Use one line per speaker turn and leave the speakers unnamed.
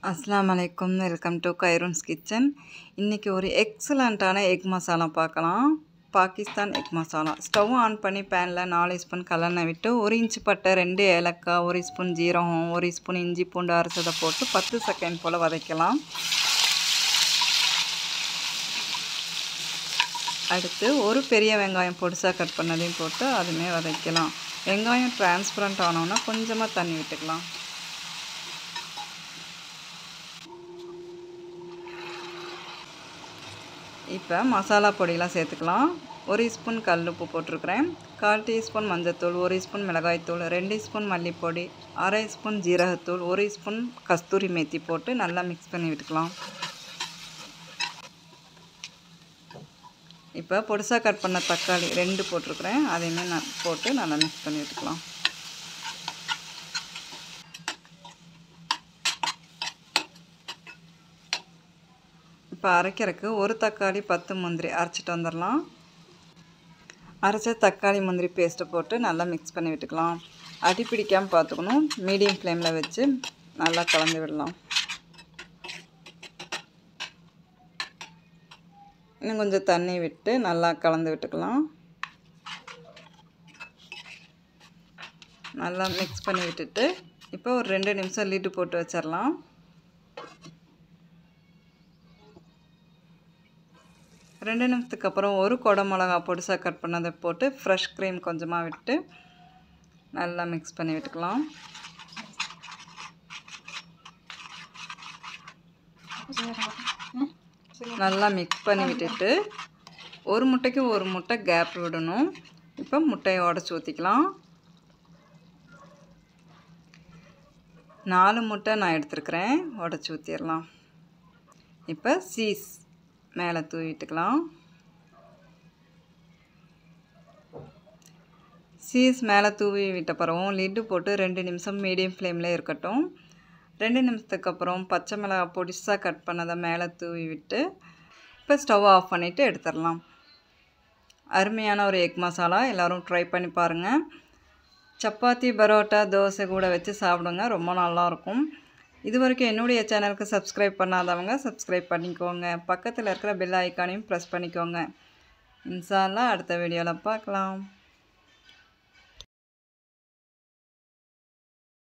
அஸ்ஸலாமு அலைக்கும் welcome to கைரூன்ஸ் kitchen இன்றைக்கி ஒரு எக்ஸலண்ட்டான எக் மசாலா பார்க்கலாம் Pakistan egg masala stove on பண்ணி பேனில் நாலு ஸ்பூன் கல்லெண்ணெய் விட்டு ஒரு இன்ச்சு பட்டை ரெண்டு ஏலக்காய் ஒரு ஸ்பூன் ஜீரகம் ஒரு ஸ்பூன் இஞ்சி பூண்டு அரைச்சதை போட்டு பத்து செகண்ட் போல் வதக்கலாம் அடுத்து ஒரு பெரிய வெங்காயம் பொடிசாக கட் பண்ணதையும் போட்டு அதுமே வதக்கலாம் வெங்காயம் டிரான்ஸ்பரண்ட் ஆனோன்னா கொஞ்சமாக தண்ணி விட்டுக்கலாம் இப்போ மசாலா பொடியெலாம் சேர்த்துக்கலாம் ஒரு ஸ்பூன் கல் உப்பு போட்டிருக்கிறேன் கால் டீஸ்பூன் மஞ்சத்தூள் ஒரு ஸ்பூன் மிளகாய்த்தூள் ரெண்டு ஸ்பூன் மல்லிப்பொடி அரை ஸ்பூன் ஜீரகத்தூள் ஒரு ஸ்பூன் கஸ்தூரி மேத்தி போட்டு நல்லா மிக்ஸ் பண்ணி விட்டுக்கலாம் இப்போ பொடிசாக கட் பண்ண தக்காளி ரெண்டு போட்டிருக்கிறேன் அதையுமே நான் போட்டு நல்லா மிக்ஸ் பண்ணி விட்டுக்கலாம் இப்போ அரைக்கிறதுக்கு ஒரு தக்காளி பத்து முந்திரி அரைச்சிட்டு வந்துடலாம் அரைச்ச தக்காளி முந்திரி பேஸ்ட்டு போட்டு நல்லா மிக்ஸ் பண்ணி விட்டுக்கலாம் அடி பிடிக்காமல் பார்த்துக்கணும் மீடியம் ஃப்ளேமில் வச்சு நல்லா கலந்து விடலாம் இன்னும் கொஞ்சம் தண்ணி விட்டு நல்லா கலந்து விட்டுக்கலாம் நல்லா மிக்ஸ் பண்ணி விட்டுட்டு இப்போ ஒரு ரெண்டு நிமிஷம் லீட்டு போட்டு வச்சிடலாம் ரெண்டு நிமிஷத்துக்கு அப்புறம் ஒரு கொடை மிளகா பொடிசாக கட் பண்ணதை போட்டு ஃப்ரெஷ் க்ரீம் கொஞ்சமாக விட்டு நல்லா மிக்ஸ் பண்ணி விட்டுக்கலாம் நல்லா மிக்ஸ் பண்ணி விட்டுட்டு ஒரு முட்டைக்கு ஒரு முட்டை கேப் விடணும் இப்போ முட்டையை உடச்சி ஊற்றிக்கலாம் நாலு முட்டை நான் எடுத்துருக்கிறேன் உடச்சி ஊற்றிடலாம் இப்போ சீஸ் மேலே தூவிட்டுக்கலாம் சீஸ் மேலே தூவி விட்ட பிறகும் லிட்டு போட்டு ரெண்டு நிமிஷம் மீடியம் ஃப்ளேமில் இருக்கட்டும் ரெண்டு நிமிஷத்துக்கு அப்புறம் பச்சை மிளகாய் பொடிசாக கட் பண்ணதை மேலே தூவி விட்டு இப்போ ஸ்டவ் ஆஃப் பண்ணிவிட்டு எடுத்துடலாம் அருமையான ஒரு எக் மசாலா எல்லோரும் ட்ரை பண்ணி பாருங்கள் சப்பாத்தி பரோட்டா தோசை கூட வச்சு சாப்பிடுங்க ரொம்ப நல்லாயிருக்கும் இது வரைக்கும் என்னுடைய சேனலுக்கு சப்ஸ்கிரைப் பண்ணாதவங்க சப்ஸ்கிரைப் பண்ணிக்கோங்க பக்கத்தில் இருக்கிற பெல் ஐக்கானையும் ப்ரெஸ் பண்ணிக்கோங்க இன்ஷால்லா அடுத்த வீடியோவில் பார்க்கலாம்